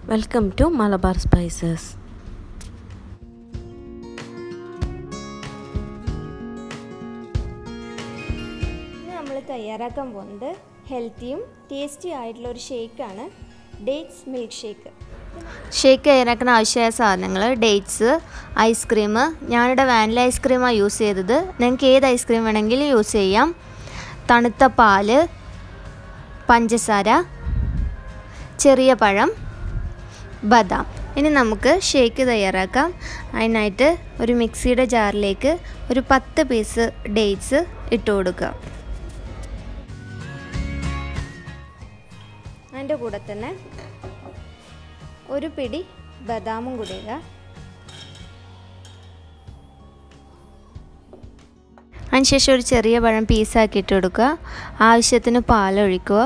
welcome to Malabar spices ഇന്ന് നമ്മൾ തയ്യാറാക്കാൻ പോകുന്നത് ഹെൽത്തിയും ടേസ്റ്റിയും ആയിട്ടുള്ള ഒരു ഷേക്കാണ് ഡേറ്റ്സ് മിൽക്ക് ഷേക്ക് ഷേക്ക് തയ്യാറാക്കാൻ ആവശ്യമായ സാധനങ്ങൾ ഡേറ്റ്സ് ഐസ്ക്രീം ഞാനിവിടെ വാനില ഐസ്ക്രീമാണ് യൂസ് ചെയ്തത് നിങ്ങൾക്ക് ഏത് ഐസ്ക്രീം വേണമെങ്കിലും യൂസ് ചെയ്യാം തണുത്ത പാല് പഞ്ചസാര ചെറിയ പഴം ബദാം ഇനി നമുക്ക് ഷേക്ക് തയ്യാറാക്കാം അതിനായിട്ട് ഒരു മിക്സിയുടെ ജാറിലേക്ക് ഒരു പത്ത് പീസ് ഡേറ്റ്സ് ഇട്ട് കൊടുക്കുക അതിൻ്റെ കൂടെ തന്നെ ഒരു പിടി ബദാമും കൂടി ഇടുക അതിനുശേഷം ഒരു ചെറിയ പഴം പീസാക്കി ഇട്ട് കൊടുക്കുക ആവശ്യത്തിന് പാലൊഴിക്കുക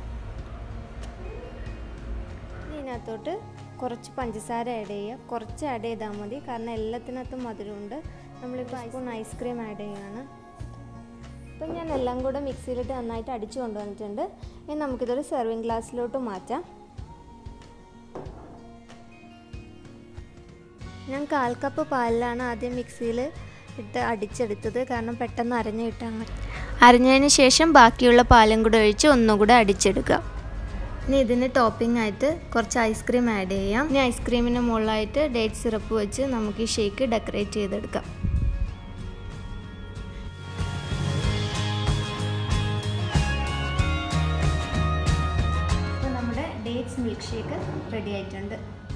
ഇതിനകത്തോട്ട് കുറച്ച് പഞ്ചസാര ആഡ് ചെയ്യുക കുറച്ച് ആഡ് ചെയ്താൽ മതി കാരണം എല്ലാത്തിനകത്തും മധുരമുണ്ട് നമ്മളിപ്പോൾ സ്പൂൺ ഐസ്ക്രീം ആഡ് ചെയ്യുകയാണ് അപ്പം ഞാൻ എല്ലാം കൂടെ മിക്സിയിലിട്ട് നന്നായിട്ട് അടിച്ചു കൊണ്ടുവന്നിട്ടുണ്ട് ഇനി നമുക്കിതൊരു സെർവിങ് ഗ്ലാസ്സിലോട്ട് മാറ്റാം ഞാൻ കാൽ കപ്പ് പാലിലാണ് ആദ്യം മിക്സിയിൽ ഇട്ട് അടിച്ചെടുത്തത് കാരണം പെട്ടെന്ന് അരഞ്ഞ് കിട്ടാൻ അരിഞ്ഞതിന് ശേഷം ബാക്കിയുള്ള പാലും കൂടെ ഒഴിച്ച് ഒന്നുകൂടെ അടിച്ചെടുക്കുക ഇനി ഇതിന് ടോപ്പിംഗ് ആയിട്ട് കുറച്ച് ഐസ്ക്രീം ആഡ് ചെയ്യാം ഇനി ഐസ്ക്രീമിന് മുകളിലായിട്ട് ഡേറ്റ് സിറപ്പ് വെച്ച് നമുക്ക് ഈ ഷേക്ക് ഡെക്കറേറ്റ് ചെയ്തെടുക്കാം അപ്പോൾ നമ്മുടെ ഡേറ്റ്സ് മിൽക്ക് ഷേക്ക് റെഡി ആയിട്ടുണ്ട്